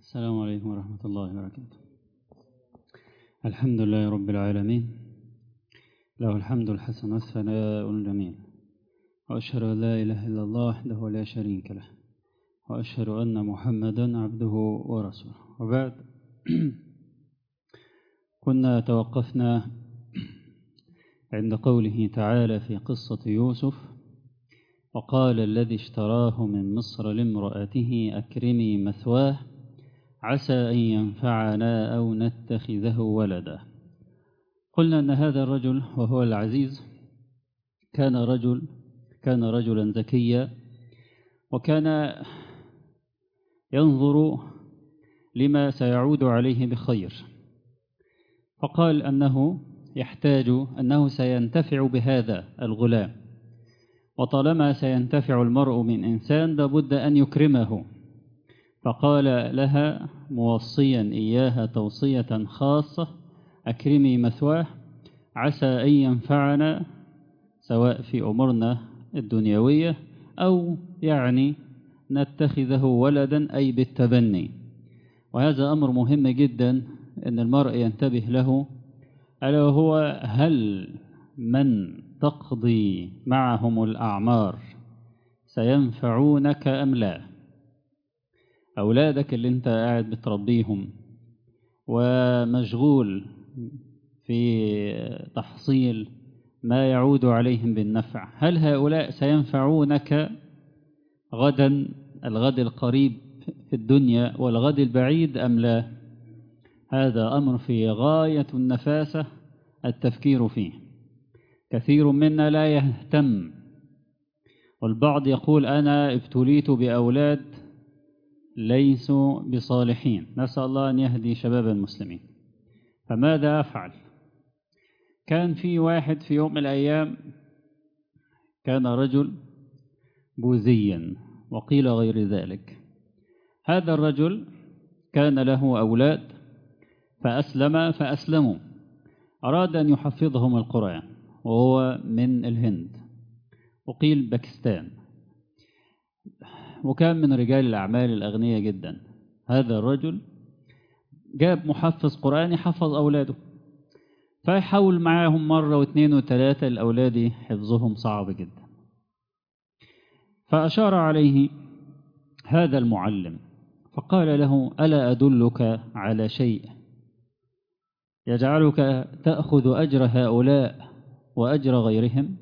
السلام عليكم ورحمة الله وبركاته الحمد لله رب العالمين له الحمد الحسن والثناء الجميل وأشهد أن لا إله إلا الله وحده لا شريك له وأشهد أن محمدا عبده ورسوله وبعد كنا توقفنا عند قوله تعالى في قصة يوسف وقال الذي اشتراه من مصر لامرأته أكرمي مثواه عسى أن ينفعنا أو نتخذه ولدا قلنا أن هذا الرجل وهو العزيز كان رجل كان رجلا ذكيا وكان ينظر لما سيعود عليه بخير فقال أنه يحتاج أنه سينتفع بهذا الغلام وطالما سينتفع المرء من إنسان لابد أن يكرمه فقال لها موصيا إياها توصية خاصة أكرمي مثواه عسى أن ينفعنا سواء في أمورنا الدنيوية أو يعني نتخذه ولدا أي بالتبني وهذا أمر مهم جدا أن المرء ينتبه له ألا وهو هل من تقضي معهم الأعمار سينفعونك أم لا أولادك اللي أنت قاعد بتربيهم ومشغول في تحصيل ما يعود عليهم بالنفع هل هؤلاء سينفعونك غدا الغد القريب في الدنيا والغد البعيد أم لا هذا أمر في غاية النفاسة التفكير فيه كثير منا لا يهتم والبعض يقول أنا ابتليت بأولاد ليسوا بصالحين نسأل الله أن يهدي شباب المسلمين فماذا أفعل كان في واحد في يوم من الأيام كان رجل بوذيا وقيل غير ذلك هذا الرجل كان له أولاد فأسلم فأسلموا أراد أن يحفظهم القرآن وهو من الهند وقيل باكستان وكان من رجال الأعمال الأغنياء جدا هذا الرجل جاب محفظ قرآن يحفظ أولاده فيحاول معاهم مرة واثنين وثلاثة الأولاد حفظهم صعب جدا فأشار عليه هذا المعلم فقال له ألا أدلك على شيء يجعلك تأخذ أجر هؤلاء وأجر غيرهم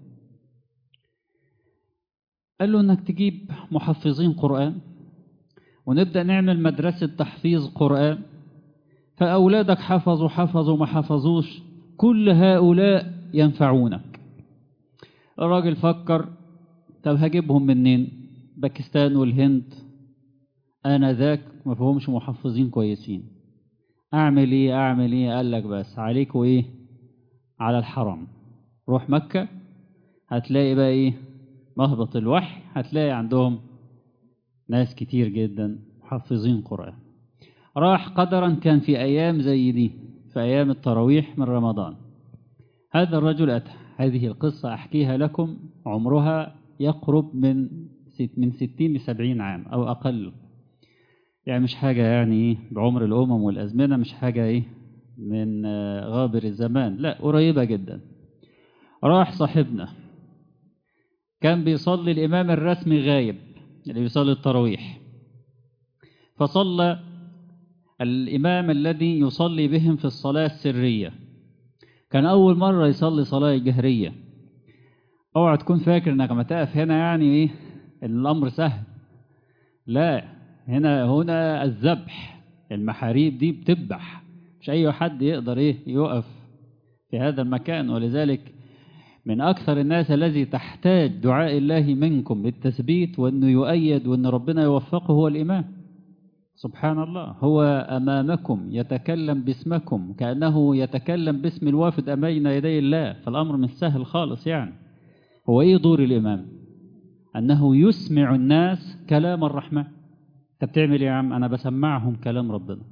قال له أنك تجيب محفظين قرآن ونبدأ نعمل مدرسة تحفيظ قرآن فأولادك حفظوا حفظوا ما حفظوش كل هؤلاء ينفعونك الراجل فكر طب هجيبهم منين باكستان والهند أنا ذاك ما فيهمش محفظين كويسين أعمل إيه أعمل إيه قال لك بس عليكوا إيه على الحرم روح مكة هتلاقي بقى إيه مهبط الوحي هتلاقي عندهم ناس كتير جدا محفظين قرآن راح قدرا كان في أيام زي دي في أيام التراويح من رمضان هذا الرجل أتى هذه القصة أحكيها لكم عمرها يقرب من ست من ستين لسبعين عام أو أقل يعني مش حاجة يعني بعمر الأمم والأزمنة مش حاجة إيه من غابر الزمان لا قريبة جدا راح صاحبنا كان بيصلي الإمام الرسمي غايب اللي بيصلي التراويح فصلى الإمام الذي يصلي بهم في الصلاة السرية كان أول مرة يصلي صلاة جهرية اوعى تكون فاكر انك ما تقف هنا يعني ايه الامر سهل لا هنا هنا الذبح المحاريب دي بتذبح مش اي حد يقدر ايه يقف في هذا المكان ولذلك من اكثر الناس الذي تحتاج دعاء الله منكم بالتثبيت وانه يؤيد وان ربنا يوفقه هو الامام سبحان الله هو امامكم يتكلم باسمكم كانه يتكلم باسم الوافد امين يدي الله فالامر مش سهل خالص يعني هو ايه دور الامام انه يسمع الناس كلام الرحمن انت بتعمل ايه يا عم انا بسمعهم كلام ربنا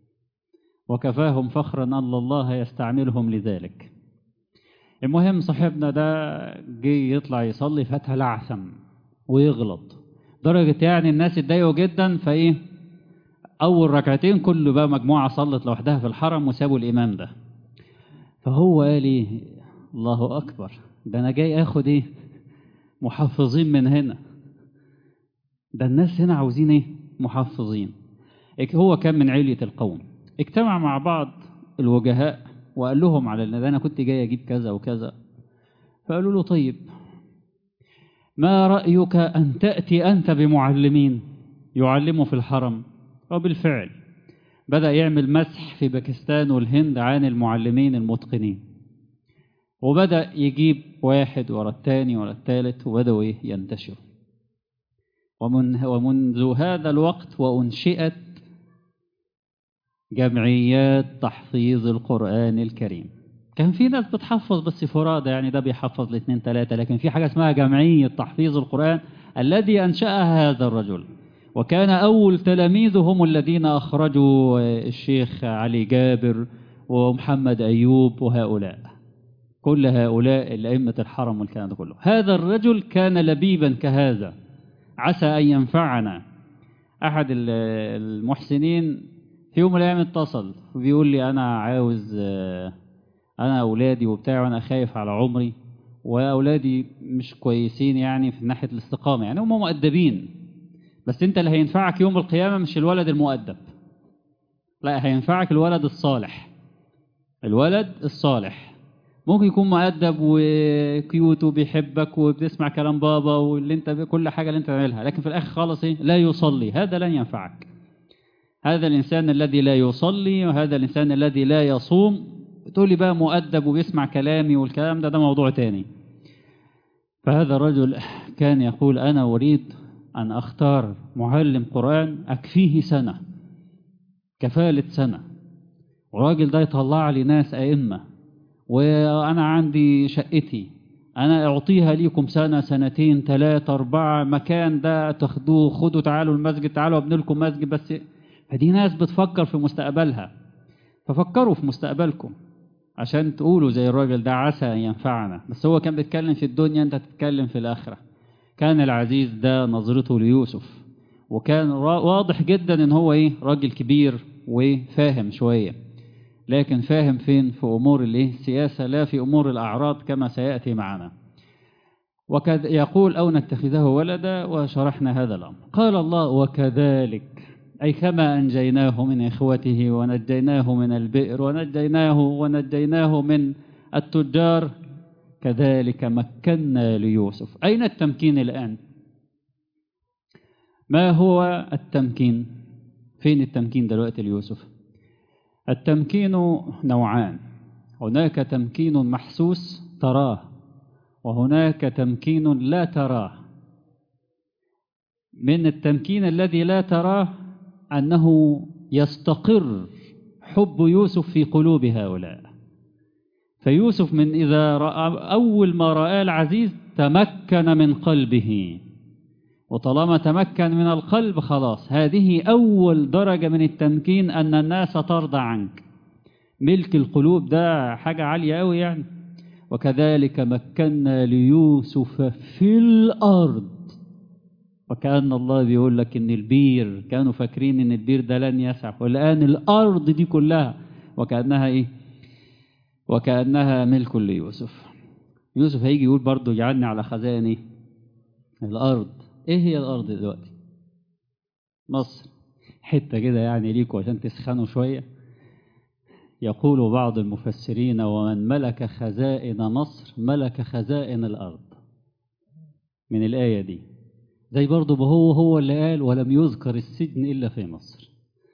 وكفاهم فخرا ان الله يستعملهم لذلك المهم صاحبنا ده جه يطلع يصلي فتح لعثم ويغلط درجة يعني الناس اتضايقوا جدا فايه أول ركعتين كل بقى مجموعة صلت لوحدها في الحرم وسابوا الإمام ده فهو قال إيه الله أكبر ده أنا جاي آخد إيه محفظين من هنا ده الناس هنا عاوزين إيه محفظين هو كان من علية القوم اجتمع مع بعض الوجهاء وقال لهم على ان انا كنت جاي اجيب كذا وكذا فقالوا له طيب ما رايك ان تاتي انت بمعلمين يعلموا في الحرم وبالفعل بدا يعمل مسح في باكستان والهند عن المعلمين المتقنين وبدا يجيب واحد ورا الثاني ورا الثالث وبداوا ايه ينتشروا ومن ومنذ هذا الوقت وانشئت جمعيات تحفيظ القرآن الكريم كان في ناس بتحفظ بس فرادى يعني ده بيحفظ لاثنين ثلاثة لكن في حاجة اسمها جمعية تحفيظ القرآن الذي أنشأها هذا الرجل وكان أول تلاميذه هم الذين أخرجوا الشيخ علي جابر ومحمد أيوب وهؤلاء كل هؤلاء الأئمة الحرم والكلام ده كله هذا الرجل كان لبيبا كهذا عسى أن ينفعنا أحد المحسنين في يوم من الايام اتصل وبيقول لي انا عاوز انا اولادي وبتاع وانا خايف على عمري واولادي مش كويسين يعني في ناحيه الاستقامه يعني هم مؤدبين بس انت اللي هينفعك يوم القيامه مش الولد المؤدب لا هينفعك الولد الصالح الولد الصالح ممكن يكون مؤدب وكيوت وبيحبك وبتسمع كلام بابا واللي انت كل حاجه اللي انت تعملها لكن في الاخر خالص ايه لا يصلي هذا لن ينفعك هذا الإنسان الذي لا يصلي وهذا الإنسان الذي لا يصوم تقول لي بقى مؤدب وبيسمع كلامي والكلام ده ده موضوع تاني فهذا الرجل كان يقول أنا أريد أن أختار معلم قرآن أكفيه سنة كفالة سنة والراجل ده يطلع لي ناس أئمة وأنا عندي شقتي أنا أعطيها ليكم سنة سنتين ثلاثة أربعة مكان ده تاخدوه خدوا تعالوا المسجد تعالوا أبني لكم مسجد بس فدي ناس بتفكر في مستقبلها ففكروا في مستقبلكم عشان تقولوا زي الراجل ده عسى أن ينفعنا بس هو كان بيتكلم في الدنيا أنت تتكلم في الآخرة كان العزيز ده نظرته ليوسف وكان واضح جدا ان هو ايه راجل كبير وفاهم شوية لكن فاهم فين في امور الايه السياسة لا في امور الاعراض كما سيأتي معنا وكذ يقول او نتخذه ولدا وشرحنا هذا الامر قال الله وكذلك أي كما أنجيناه من إخوته ونجيناه من البئر ونجيناه ونجيناه من التجار كذلك مكنا ليوسف أين التمكين الآن ما هو التمكين فين التمكين دلوقتي ليوسف التمكين نوعان هناك تمكين محسوس تراه وهناك تمكين لا تراه من التمكين الذي لا تراه أنه يستقر حب يوسف في قلوب هؤلاء فيوسف من إذا رأى أول ما رأى العزيز تمكن من قلبه وطالما تمكن من القلب خلاص هذه أول درجة من التمكين أن الناس ترضى عنك ملك القلوب ده حاجة عالية أوي يعني وكذلك مكنا ليوسف في الأرض وكأن الله بيقول لك إن البير كانوا فاكرين إن البير ده لن يسع والآن الأرض دي كلها وكأنها إيه وكأنها ملك ليوسف يوسف هيجي يقول برضه يجعلني على خزائن إيه الأرض إيه هي الأرض دلوقتي مصر حتة كده يعني ليكوا عشان تسخنوا شوية يقول بعض المفسرين ومن ملك خزائن مصر ملك خزائن الأرض من الآية دي زي برضه ما هو هو اللي قال ولم يذكر السجن إلا في مصر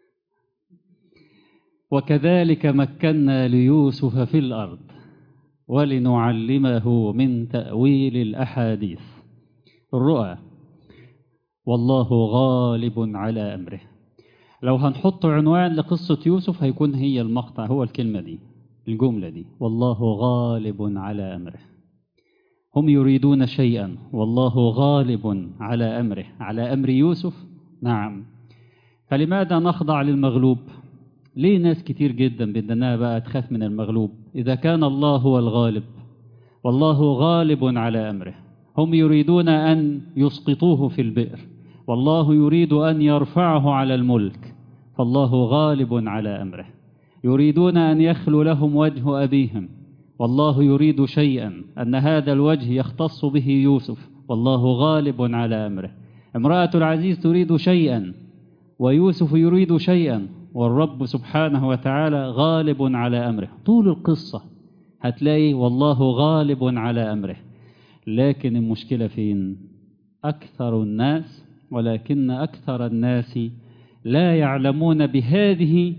وكذلك مكنا ليوسف في الأرض ولنعلمه من تأويل الأحاديث الرؤى والله غالب على أمره لو هنحط عنوان لقصة يوسف هيكون هي المقطع هو الكلمة دي الجملة دي والله غالب على أمره هم يريدون شيئا والله غالب على أمره على أمر يوسف نعم فلماذا نخضع للمغلوب ليه ناس كتير جدا بدنا بقى تخاف من المغلوب إذا كان الله هو الغالب والله غالب على أمره هم يريدون أن يسقطوه في البئر والله يريد أن يرفعه على الملك فالله غالب على أمره يريدون أن يخلو لهم وجه أبيهم والله يريد شيئا أن هذا الوجه يختص به يوسف والله غالب على أمره امرأة العزيز تريد شيئا ويوسف يريد شيئا والرب سبحانه وتعالى غالب على أمره طول القصة هتلاقي والله غالب على أمره لكن المشكلة فين أكثر الناس ولكن أكثر الناس لا يعلمون بهذه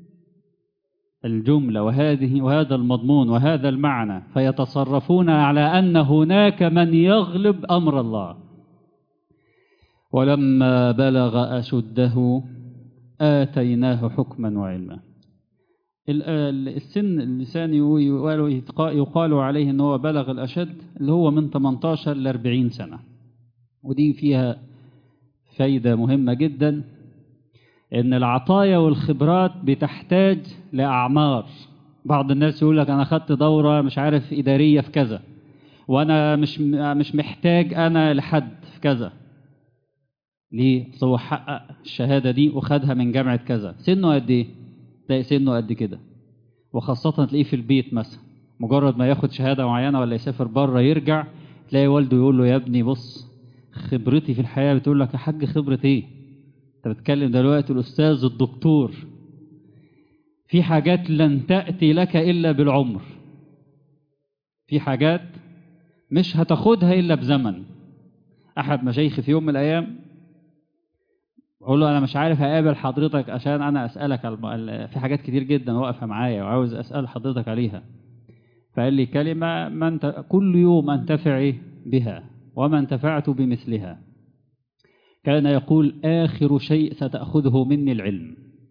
الجملة وهذه وهذا المضمون وهذا المعنى فيتصرفون على أن هناك من يغلب أمر الله ولما بلغ أشده آتيناه حكما وعلما السن اللسان يقال عليه أنه هو بلغ الأشد اللي هو من 18 ل 40 سنة ودي فيها فايدة مهمة جدا ان العطايا والخبرات بتحتاج لاعمار بعض الناس يقول لك انا خدت دوره مش عارف اداريه في كذا وانا مش مش محتاج انا لحد في كذا ليه هو حقق الشهاده دي وخدها من جامعه كذا سنه قد ايه تلاقي سنه قد كده وخاصه تلاقيه في البيت مثلا مجرد ما ياخد شهاده معينه ولا يسافر بره يرجع تلاقي والده يقول له يا ابني بص خبرتي في الحياه بتقول لك يا حاج خبره ايه انت بتكلم دلوقتي الاستاذ الدكتور في حاجات لن تاتي لك الا بالعمر في حاجات مش هتاخدها الا بزمن احد مشايخي في يوم من الايام اقول له انا مش عارف هقابل حضرتك عشان انا اسالك الم... في حاجات كتير جدا واقفه معايا وعاوز اسال حضرتك عليها فقال لي كلمه ما انت كل يوم انتفع بها وما انتفعت بمثلها كان يقول آخر شيء ستأخذه مني العلم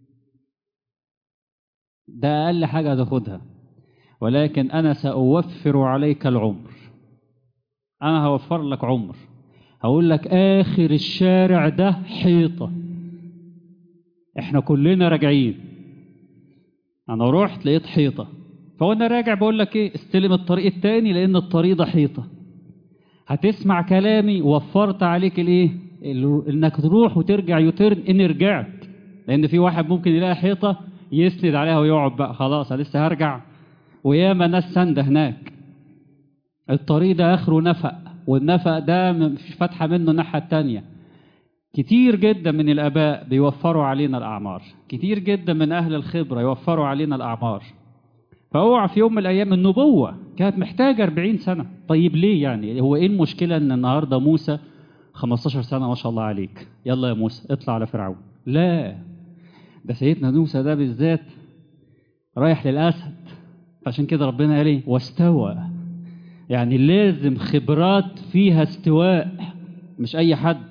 ده أقل حاجة تاخدها ولكن أنا سأوفر عليك العمر أنا هوفر لك عمر هقول لك آخر الشارع ده حيطة إحنا كلنا راجعين أنا رحت لقيت حيطة فوانا راجع بقول لك إيه استلم الطريق التاني لأن الطريق ده حيطة هتسمع كلامي وفرت عليك الإيه انك تروح وترجع يوترن ان رجعت لان في واحد ممكن يلاقي حيطه يسند عليها ويقعد بقى خلاص انا لسه هرجع وياما ناس سند هناك الطريق ده اخره نفق والنفق ده مش فاتحه منه الناحيه التانيه كتير جدا من الاباء بيوفروا علينا الاعمار كتير جدا من اهل الخبره يوفروا علينا الاعمار فاوعى في يوم من الايام النبوه كانت محتاجه 40 سنه طيب ليه يعني هو ايه المشكله ان النهارده موسى 15 سنة ما شاء الله عليك يلا يا موسى اطلع على فرعون لا ده سيدنا موسى ده بالذات رايح للأسد عشان كده ربنا قال ايه واستوى يعني لازم خبرات فيها استواء مش أي حد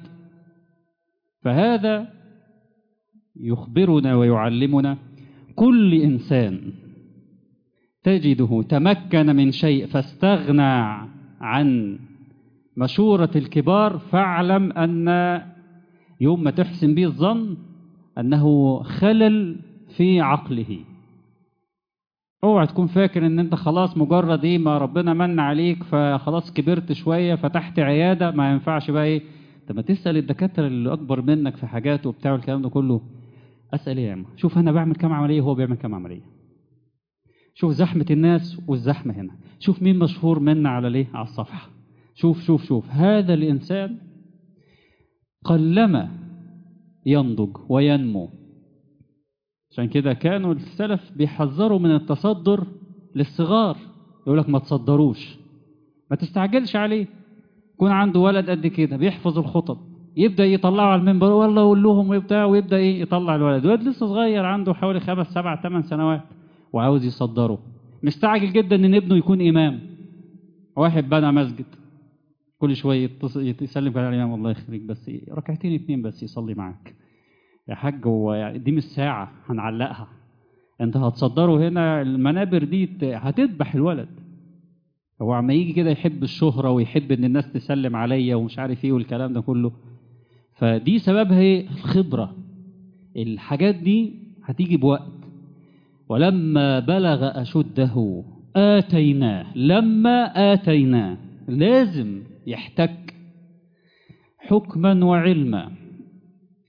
فهذا يخبرنا ويعلمنا كل إنسان تجده تمكن من شيء فاستغنى عن مشورة الكبار فاعلم أن يوم ما تحسن به الظن أنه خلل في عقله اوعى تكون فاكر ان انت خلاص مجرد ايه ما ربنا من عليك فخلاص كبرت شويه فتحت عياده ما ينفعش بقى ايه طب ما تسال الدكاتره اللي اكبر منك في حاجات وبتاع والكلام ده كله اسال ايه يا عم شوف انا بعمل كام عمليه وهو بيعمل كام عمليه شوف زحمه الناس والزحمه هنا شوف مين مشهور منا على ليه على الصفحه شوف شوف شوف هذا الإنسان قلما ينضج وينمو عشان كده كانوا السلف بيحذروا من التصدر للصغار يقول لك ما تصدروش ما تستعجلش عليه يكون عنده ولد قد كده بيحفظ الخطب يبدا يطلعه على المنبر والله يقول لهم وبتاع ويبدا ايه يطلع الولد الولد لسه صغير عنده حوالي خمس سبع ثمان سنوات وعاوز يصدره مستعجل جدا ان ابنه يكون امام واحد بنى مسجد كل شويه يسلم على الامام الله يخليك بس ركعتين اتنين بس يصلي معاك يا حاج هو يعني دي مش ساعه هنعلقها انت هتصدره هنا المنابر دي هتذبح الولد هو عما يجي كده يحب الشهره ويحب ان الناس تسلم عليا ومش عارف ايه والكلام ده كله فدي سببها ايه الخبره الحاجات دي هتيجي بوقت ولما بلغ اشده اتيناه لما اتيناه لازم يحتك حكما وعلما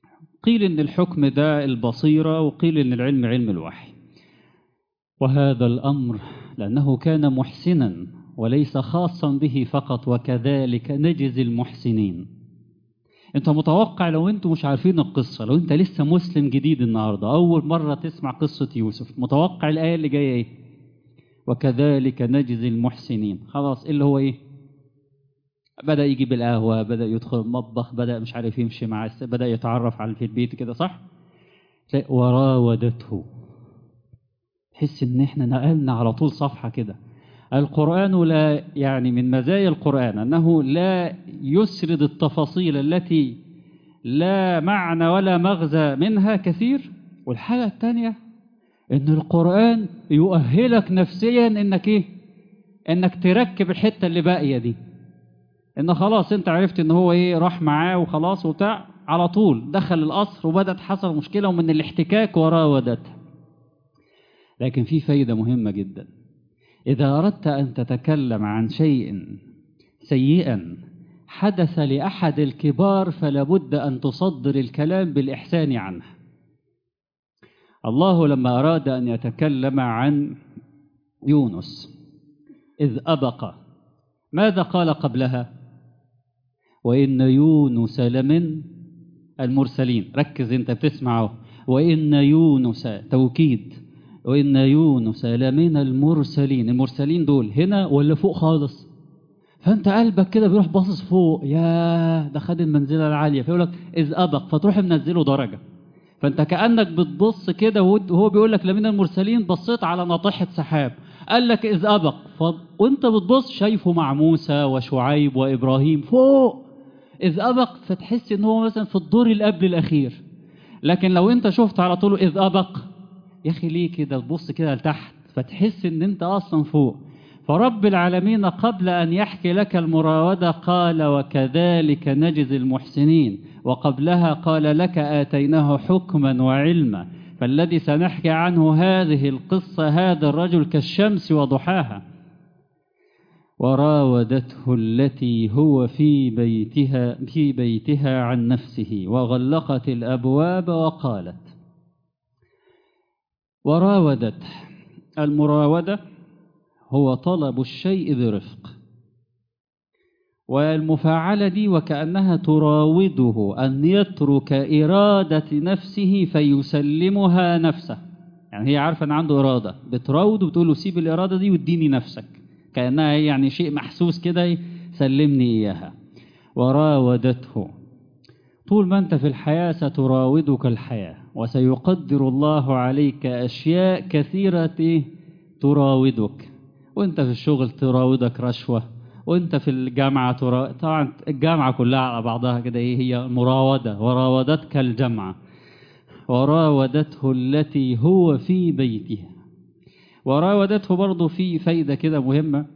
قيل إن الحكم ده البصيرة وقيل إن العلم علم الوحي وهذا الأمر لأنه كان محسنا وليس خاصا به فقط وكذلك نجزي المحسنين انت متوقع لو انتوا مش عارفين القصة لو انت لسه مسلم جديد النهاردة أول مرة تسمع قصة يوسف متوقع الآية اللي جاية ايه وكذلك نجزي المحسنين خلاص اللي هو ايه بدأ يجيب القهوة بدأ يدخل المطبخ بدأ مش عارف يمشي مع الس... بدأ يتعرف على في البيت كده صح تلاقي وراودته تحس ان احنا نقلنا على طول صفحة كده القرآن لا يعني من مزايا القرآن أنه لا يسرد التفاصيل التي لا معنى ولا مغزى منها كثير والحاجة الثانية أن القرآن يؤهلك نفسيا أنك إيه؟ أنك تركب الحتة اللي باقية دي أن خلاص أنت عرفت أن هو إيه راح معاه وخلاص وبتاع على طول دخل القصر وبدأت حصل مشكلة ومن الاحتكاك وراودته لكن في فايدة مهمة جدا إذا أردت أن تتكلم عن شيء سيئا حدث لأحد الكبار فلابد أن تصدر الكلام بالإحسان عنه الله لما أراد أن يتكلم عن يونس إذ أبق ماذا قال قبلها وإن يونس لمن المرسلين ركز أنت بتسمعه وإن يونس توكيد وإن يونس لمن المرسلين المرسلين دول هنا ولا فوق خالص فأنت قلبك كده بيروح باصص فوق يا ده خد المنزلة العالية فيقول لك إذ أبق فتروح منزله درجة فأنت كأنك بتبص كده وهو بيقول لك لمن المرسلين بصيت على ناطحة سحاب قال لك إذ أبق ف... وأنت بتبص شايفه مع موسى وشعيب وإبراهيم فوق إذ أبق فتحس إن هو مثلا في الدور اللي قبل الأخير لكن لو أنت شفت على طول إذ أبق يا أخي ليه كده تبص كده لتحت فتحس إن أنت أصلا فوق فرب العالمين قبل أن يحكي لك المراودة قال وكذلك نجزي المحسنين وقبلها قال لك آتيناه حكما وعلما فالذي سنحكي عنه هذه القصة هذا الرجل كالشمس وضحاها وراودته التي هو في بيتها في بيتها عن نفسه وغلقت الأبواب وقالت وراودت المراودة هو طلب الشيء برفق والمفاعلة دي وكأنها تراوده أن يترك إرادة نفسه فيسلمها نفسه يعني هي عارفة أن عنده إرادة بتراود وبتقول له سيب الإرادة دي واديني نفسك كأنها يعني شيء محسوس كده سلمني إياها وراودته طول ما أنت في الحياة ستراودك الحياة وسيقدر الله عليك أشياء كثيرة تراودك وانت في الشغل تراودك رشوة وانت في الجامعة ترا... طبعا الجامعة كلها على بعضها كده ايه هي مراودة وراودتك الجامعة وراودته التي هو في بيتها وراودته برضه في فايدة كده مهمة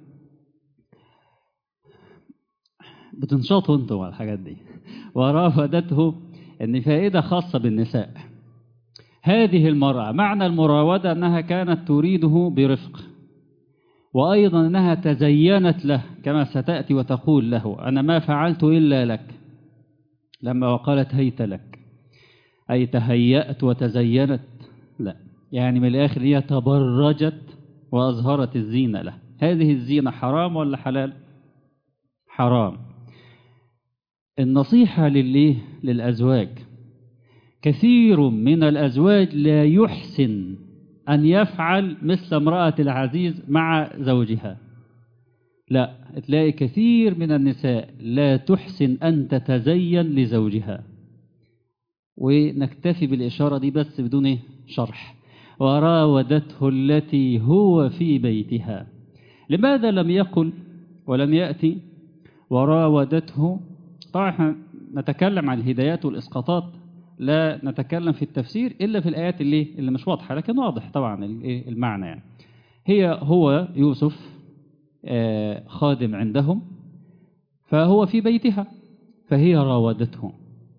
بتنشطوا انتوا على الحاجات دي وراودته ان فائدة خاصة بالنساء هذه المرأة معنى المراودة أنها كانت تريده برفق وأيضا أنها تزينت له كما ستأتي وتقول له أنا ما فعلت إلا لك لما وقالت هيت لك أي تهيأت وتزينت لا يعني من الآخر هي تبرجت وأظهرت الزينة له هذه الزينة حرام ولا حلال حرام النصيحة لليه للأزواج كثير من الأزواج لا يحسن أن يفعل مثل امرأة العزيز مع زوجها لا تلاقي كثير من النساء لا تحسن أن تتزين لزوجها ونكتفي بالإشارة دي بس بدون شرح وراودته التي هو في بيتها لماذا لم يقل ولم يأتي وراودته طبعا نتكلم عن الهدايات والإسقاطات لا نتكلم في التفسير إلا في الآيات اللي اللي مش واضحة لكن واضح طبعا المعنى يعني هي هو يوسف خادم عندهم فهو في بيتها فهي راودته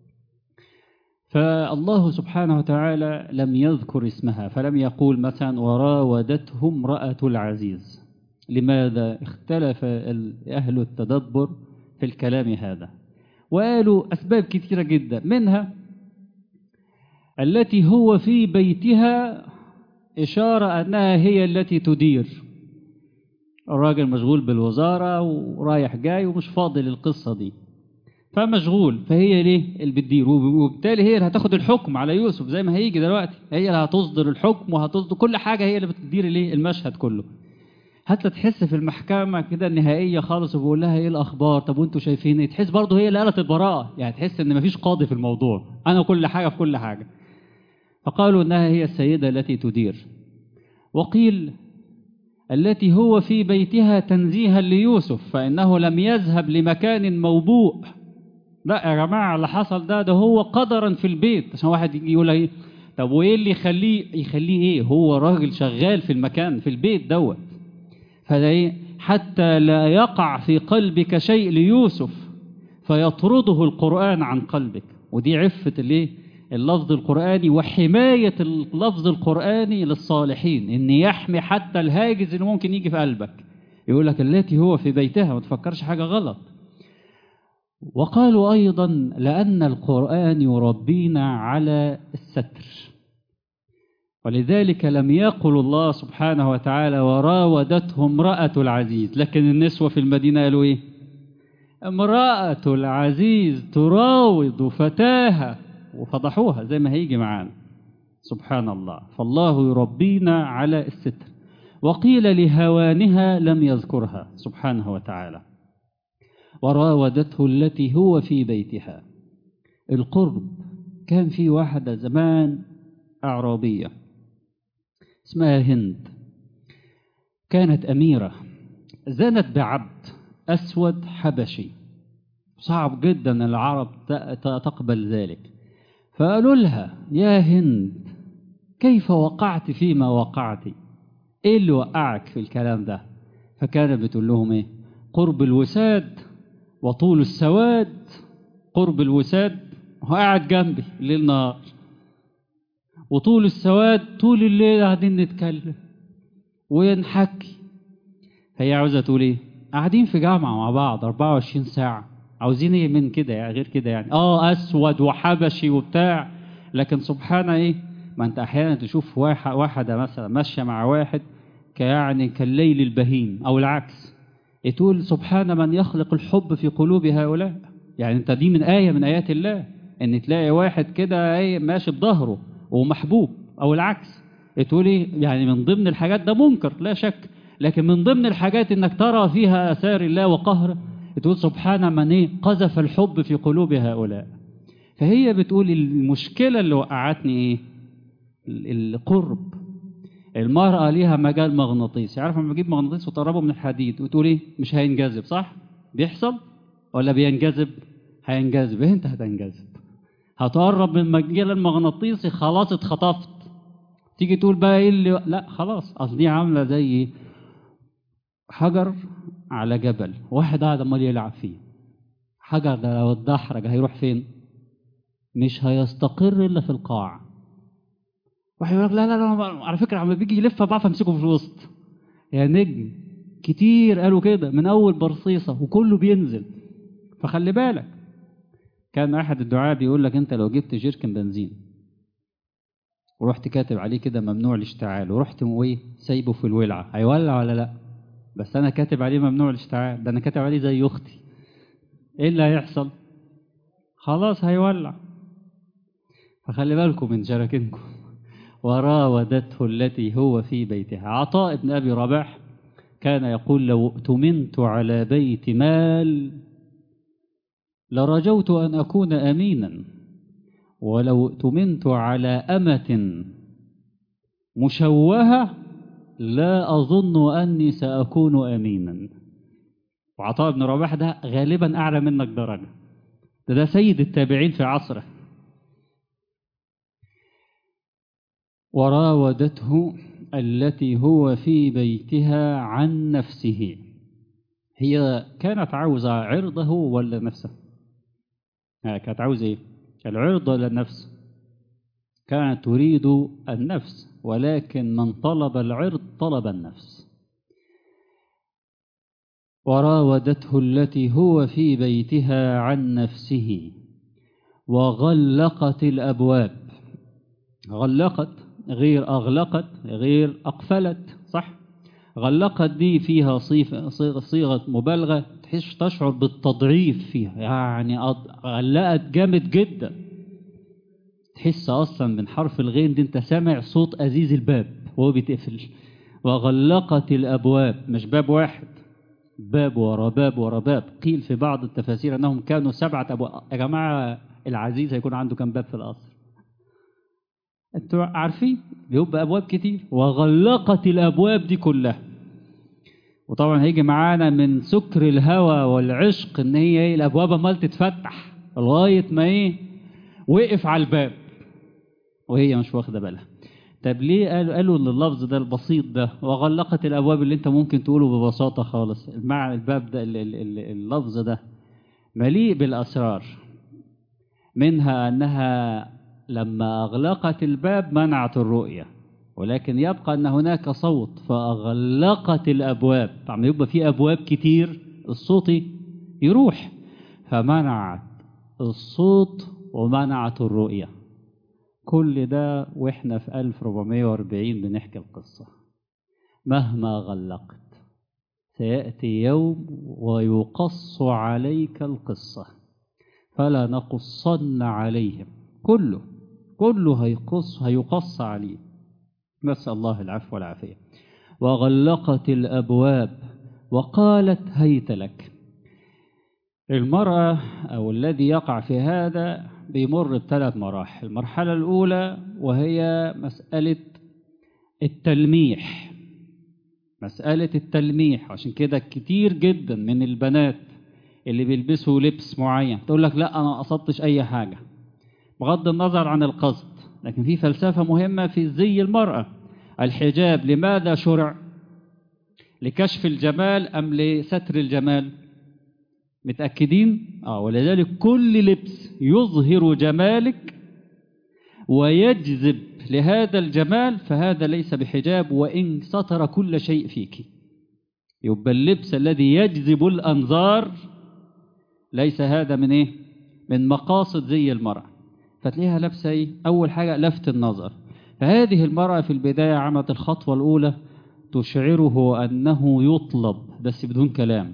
فالله سبحانه وتعالى لم يذكر اسمها فلم يقول مثلا وراودته امرأة العزيز لماذا اختلف أهل التدبر في الكلام هذا وقالوا أسباب كثيرة جدا منها التي هو في بيتها إشارة أنها هي التي تدير الراجل مشغول بالوزارة ورايح جاي ومش فاضي للقصة دي فمشغول فهي ليه اللي بتدير وبالتالي هي اللي هتاخد الحكم على يوسف زي ما هيجي دلوقتي هي اللي هتصدر الحكم وهتصدر كل حاجة هي اللي بتدير ليه المشهد كله حتى تحس في المحكمة كده النهائية خالص وبيقول لها ايه الأخبار طب وانتوا شايفين ايه تحس برضه هي اللي قالت البراءة يعني تحس ان مفيش قاضي في الموضوع أنا كل حاجة في كل حاجة فقالوا انها هي السيدة التي تدير وقيل التي هو في بيتها تنزيها ليوسف فإنه لم يذهب لمكان موبوء لا يا جماعة اللي حصل ده ده هو قدرا في البيت عشان واحد يجي يقول ايه طب وايه اللي يخليه يخليه ايه هو راجل شغال في المكان في البيت دوت فده ايه حتى لا يقع في قلبك شيء ليوسف فيطرده القرآن عن قلبك ودي عفة الايه اللفظ القرآني وحماية اللفظ القرآني للصالحين إن يحمي حتى الهاجز اللي ممكن يجي في قلبك يقول لك التي هو في بيتها ما تفكرش حاجة غلط وقالوا أيضا لأن القرآن يربينا على الستر ولذلك لم يقل الله سبحانه وتعالى وراودته امرأة العزيز لكن النسوة في المدينة قالوا إيه امرأة العزيز تراود فتاها وفضحوها زي ما هيجي معانا سبحان الله فالله يربينا على الستر وقيل لهوانها لم يذكرها سبحانه وتعالى وراودته التي هو في بيتها القرب كان في واحدة زمان أعرابية اسمها هند كانت أميرة زنت بعبد أسود حبشي صعب جدا العرب تقبل ذلك فقالوا لها يا هند كيف وقعت فيما وقعت ايه اللي وقعك في الكلام ده فكانت بتقول لهم ايه قرب الوساد وطول السواد قرب الوساد هو قاعد جنبي ليل نهار وطول السواد طول الليل قاعدين نتكلم ونحكي هي عاوزه تقول ايه قاعدين في جامعه مع بعض 24 ساعه عاوزين ايه من كده يعني غير كده يعني اه اسود وحبشي وبتاع لكن سبحان ايه ما انت احيانا تشوف واحد واحده مثلا ماشيه مع واحد كيعني كالليل البهيم او العكس تقول سبحان من يخلق الحب في قلوب هؤلاء يعني انت دي من ايه من ايات الله ان تلاقي واحد كده ايه ماشي بظهره ومحبوب او العكس تقول ايه يعني من ضمن الحاجات ده منكر لا شك لكن من ضمن الحاجات انك ترى فيها اثار الله وقهره تقول سبحان من ايه قذف الحب في قلوب هؤلاء فهي بتقول المشكلة اللي وقعتني ايه القرب المرأة ليها مجال مغناطيسي عارف لما تجيب مغناطيس وتقربه من الحديد وتقول ايه مش هينجذب صح بيحصل ولا بينجذب هينجذب إيه انت هتنجذب هتقرب من مجال المغناطيسي خلاص اتخطفت تيجي تقول بقى ايه اللي لا خلاص اصل دي عامله زي حجر على جبل واحد قاعد عمال يلعب فيه حجر ده لو اتدحرج هيروح فين مش هيستقر الا في القاع واحد يقول لك لا لا لا على فكره عم بيجي يلف بعرف امسكه في الوسط يا نجم كتير قالوا كده من اول برصيصه وكله بينزل فخلي بالك كان احد الدعاة بيقول لك انت لو جبت جيركن بنزين ورحت كاتب عليه كده ممنوع الاشتعال ورحت ايه سايبه في الولعه هيولع ولا لا بس انا كاتب عليه ممنوع الاشتعال ده انا كاتب عليه زي اختي ايه اللي هيحصل خلاص هيولع فخلي بالكم من جراكنكم وراودته التي هو في بيتها عطاء بن ابي رباح كان يقول لو اؤتمنت على بيت مال لرجوت ان اكون امينا ولو اؤتمنت على امه مشوهه لا أظن أني سأكون أمينا وعطاء بن رباح ده غالبا أعلى منك درجة ده, ده سيد التابعين في عصره وراودته التي هو في بيتها عن نفسه هي كانت عاوزة عرضه ولا نفسه كانت عاوزة ايه العرض ولا النفس كانت تريد النفس ولكن من طلب العرض طلب النفس وراودته التي هو في بيتها عن نفسه وغلقت الابواب غلقت غير أغلقت غير أقفلت صح غلقت دي فيها صيغة صيغة مبالغة تحس تشعر بالتضعيف فيها يعني غلقت جامد جدا تحس أصلا من حرف الغين دي أنت سامع صوت أزيز الباب وهو بيتقفل وغلقت الأبواب مش باب واحد باب ورا باب ورا باب قيل في بعض التفاسير أنهم كانوا سبعة أبواب يا جماعة العزيز هيكون عنده كم باب في القصر انتوا عارفين بيبقى أبواب كتير وغلقت الأبواب دي كلها وطبعا هيجي معانا من سكر الهوى والعشق ان هي ايه الابواب امال تتفتح لغايه ما ايه وقف على الباب وهي مش واخده بالها طب ليه قالوا قالوا ان اللفظ ده البسيط ده وغلقت الابواب اللي انت ممكن تقوله ببساطه خالص مع الباب ده اللفظ ده مليء بالاسرار منها انها لما اغلقت الباب منعت الرؤيه ولكن يبقى ان هناك صوت فاغلقت الابواب طبعا يبقى في ابواب كتير الصوت يروح فمنعت الصوت ومنعت الرؤيه كل ده واحنا في 1440 بنحكي القصة مهما غلقت سيأتي يوم ويقص عليك القصة فلا نقصن عليهم كله كله هيقص هيقص عليه نسأل الله العفو والعافية وغلقت الأبواب وقالت هيت لك المرأة أو الذي يقع في هذا بيمر بثلاث مراحل المرحلة الأولى وهي مسألة التلميح مسألة التلميح عشان كده كتير جدا من البنات اللي بيلبسوا لبس معين تقول لك لا أنا قصدتش أي حاجة بغض النظر عن القصد لكن في فلسفة مهمة في زي المرأة الحجاب لماذا شرع لكشف الجمال أم لستر الجمال متأكدين؟ آه ولذلك كل لبس يظهر جمالك ويجذب لهذا الجمال فهذا ليس بحجاب وإن ستر كل شيء فيك يبقى اللبس الذي يجذب الأنظار ليس هذا من إيه؟ من مقاصد زي المرأة فتلاقيها لابسة إيه؟ أول حاجة لفت النظر فهذه المرأة في البداية عملت الخطوة الأولى تشعره أنه يطلب بس بدون كلام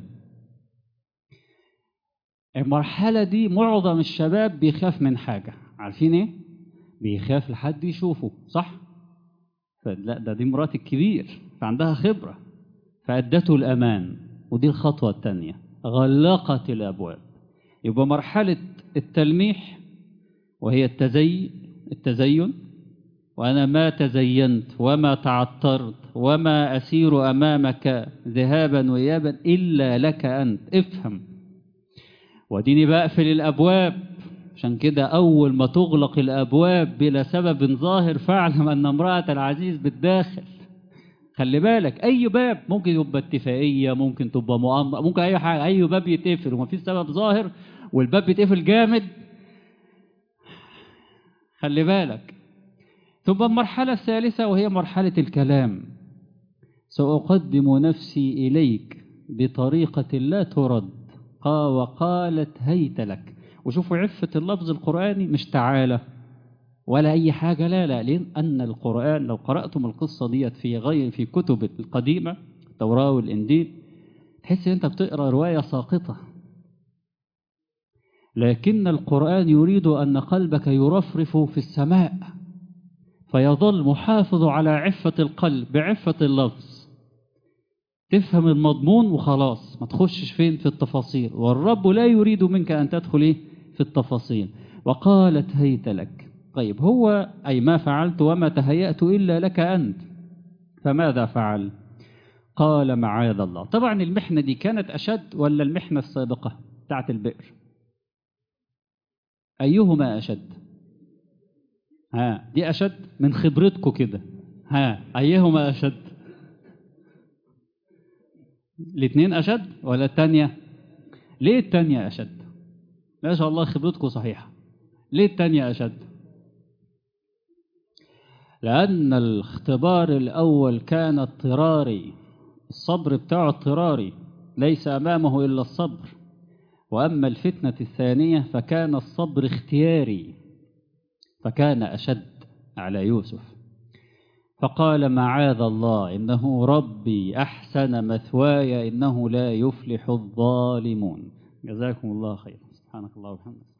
المرحلة دي معظم الشباب بيخاف من حاجة عارفين ايه؟ بيخاف لحد يشوفه صح؟ فلا ده دي مرات الكبير فعندها خبرة فأدته الأمان ودي الخطوة الثانية غلقت الأبواب يبقى مرحلة التلميح وهي التزي التزين وأنا ما تزينت وما تعطرت وما أسير أمامك ذهابا وإيابا إلا لك أنت افهم وديني بقفل الأبواب عشان كده أول ما تغلق الأبواب بلا سبب ظاهر فاعلم أن امرأة العزيز بالداخل خلي بالك أي باب ممكن يبقى اتفاقية ممكن تبقى مؤامرة ممكن أي حاجة أي باب يتقفل ومفيش سبب ظاهر والباب بيتقفل جامد خلي بالك تبقى المرحلة الثالثة وهي مرحلة الكلام سأقدم نفسي إليك بطريقة لا ترد قا وقالت هيت لك وشوفوا عفة اللفظ القرآني مش تعالى ولا أي حاجة لا لا لأن أن القرآن لو قرأتم القصة ديت في غير في كتب القديمة التوراة والإنجيل تحس أن أنت بتقرأ رواية ساقطة لكن القرآن يريد أن قلبك يرفرف في السماء فيظل محافظ على عفة القلب بعفة اللفظ تفهم المضمون وخلاص ما تخشش فين في التفاصيل والرب لا يريد منك أن تدخل إيه في التفاصيل وقالت هيت لك طيب هو أي ما فعلت وما تهيأت إلا لك أنت فماذا فعل قال معاذ الله طبعا المحنة دي كانت أشد ولا المحنة السابقة بتاعت البئر أيهما أشد ها دي أشد من خبرتكم كده ها أيهما أشد الاثنين أشد ولا التانية ليه التانية أشد ما شاء الله خبرتكم صحيحة ليه التانية أشد لأن الاختبار الأول كان اضطراري الصبر بتاعه اضطراري ليس أمامه إلا الصبر وأما الفتنة الثانية فكان الصبر اختياري فكان أشد على يوسف فقال معاذ الله إنه ربي أحسن مثواي إنه لا يفلح الظالمون جزاكم الله خيرا سبحانك الله وبحمدك